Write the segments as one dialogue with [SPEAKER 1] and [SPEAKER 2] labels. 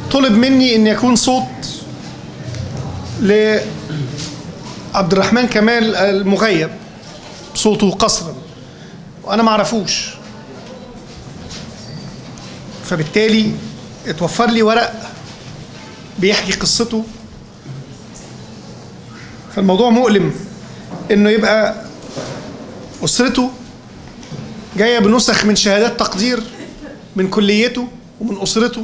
[SPEAKER 1] طلب مني ان يكون صوت لعبد الرحمن كمال المغيب صوته قصرا وانا ما اعرفوش فبالتالي اتوفر لي ورق بيحكي قصته فالموضوع مؤلم انه يبقى اسرته جايه بنسخ من شهادات تقدير من كليته ومن اسرته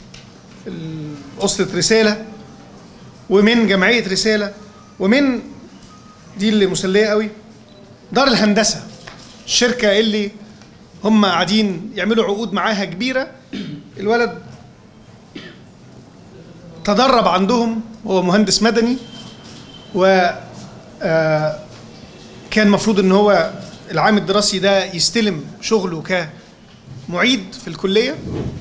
[SPEAKER 1] اسره رساله ومن جمعيه رساله ومن دي اللي مسليه قوي دار الهندسه الشركه اللي هم قاعدين يعملوا عقود معاها كبيره الولد تدرب عندهم هو مهندس مدني و آه، كان المفروض ان هو العام الدراسي ده يستلم شغله كمعيد في الكليه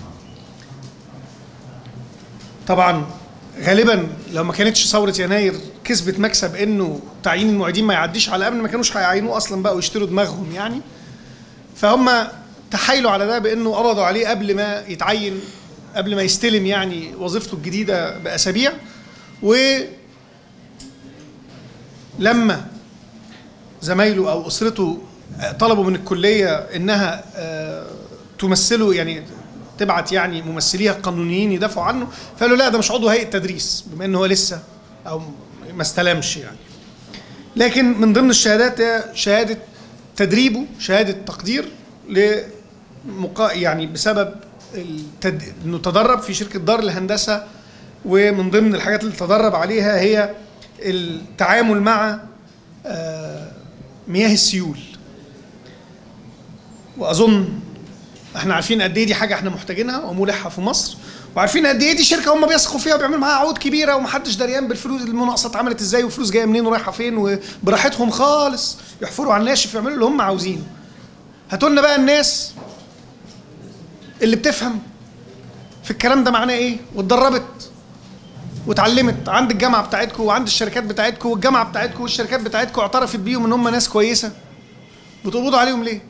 [SPEAKER 1] طبعا غالبا لو ما كانتش ثوره يناير كسبت مكسب انه تعيين المعيدين ما يعديش على امن ما كانوش هيعينوه اصلا بقى ويشتروا دماغهم يعني فهم تحايلوا على ده بانه قبضوا عليه قبل ما يتعين قبل ما يستلم يعني وظيفته الجديده باسابيع و لما زمايله او اسرته طلبوا من الكليه انها آه، تمثله يعني تبعت يعني ممثليها القانونيين يدافعوا عنه فقالوا لا ده مش عضو هيئه تدريس بما ان هو لسه او ما استلمش يعني لكن من ضمن الشهادات هي شهاده تدريبه شهاده تقدير لمقا يعني بسبب التد... انه تدرب في شركه دار الهندسه ومن ضمن الحاجات اللي تدرب عليها هي التعامل مع آه، مياه السيول واظن احنا عارفين قد ايه دي حاجه احنا محتاجينها وملحه في مصر وعارفين قد ايه دي شركه هم بيثقوا فيها وبيعملوا معاها عقود كبيره ومحدش دريان بالفلوس المناقصات اتعملت ازاي والفلوس جايه منين ورايحه فين وبراحتهم خالص يحفروا على الناشف يعملوا اللي هم عاوزينه هاتوا لنا بقى الناس اللي بتفهم في الكلام ده معناه ايه واتدربت واتعلمت عند الجامعه بتاعتكم وعند الشركات بتاعتكم والجامعه بتاعتكم والشركات بتاعتكم اعترفت بيهم ان هم ناس كويسه بتقبضوا عليهم ليه؟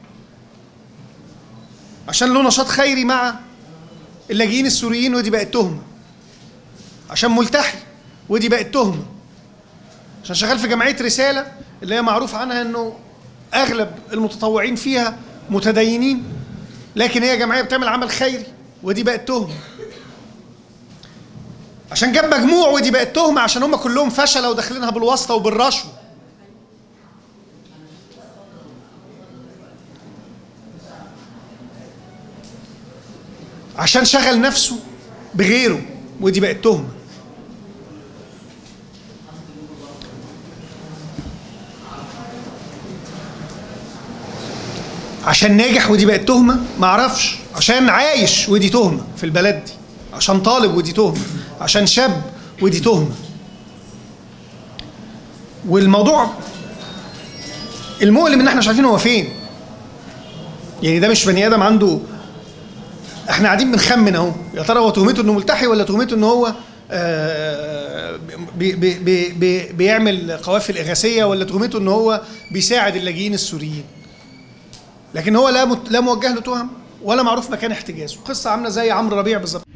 [SPEAKER 1] عشان له نشاط خيري مع اللاجئين السوريين ودي بقت تهمه عشان ملتحي ودي بقت تهمه عشان شغال في جمعيه رساله اللي هي معروف عنها انه اغلب المتطوعين فيها متدينين لكن هي جمعيه بتعمل عمل خيري ودي بقت تهمه عشان جاب مجموع ودي بقت تهمه عشان هم كلهم فشله وداخلينها بالواسطه وبالرشوه عشان شغل نفسه بغيره ودي بقت تهمه عشان ناجح ودي بقت تهمه ما اعرفش عشان عايش ودي تهمه في البلد دي عشان طالب ودي تهمه عشان شاب ودي تهمه والموضوع المؤلم ان احنا مش عارفين هو فين يعني ده مش بني ادم عنده احنا قاعدين بنخمن اهو يا ترى هو تهمته انه ملتحي ولا تهمته ان هو آه، بي بي بي بي بيعمل قوافل اغاثيه ولا تهمته ان هو بيساعد اللاجئين السوريين لكن هو لا مت- لا موجه له تهم ولا معروف مكان احتجازه قصه عامله زي عمرو ربيع بالظبط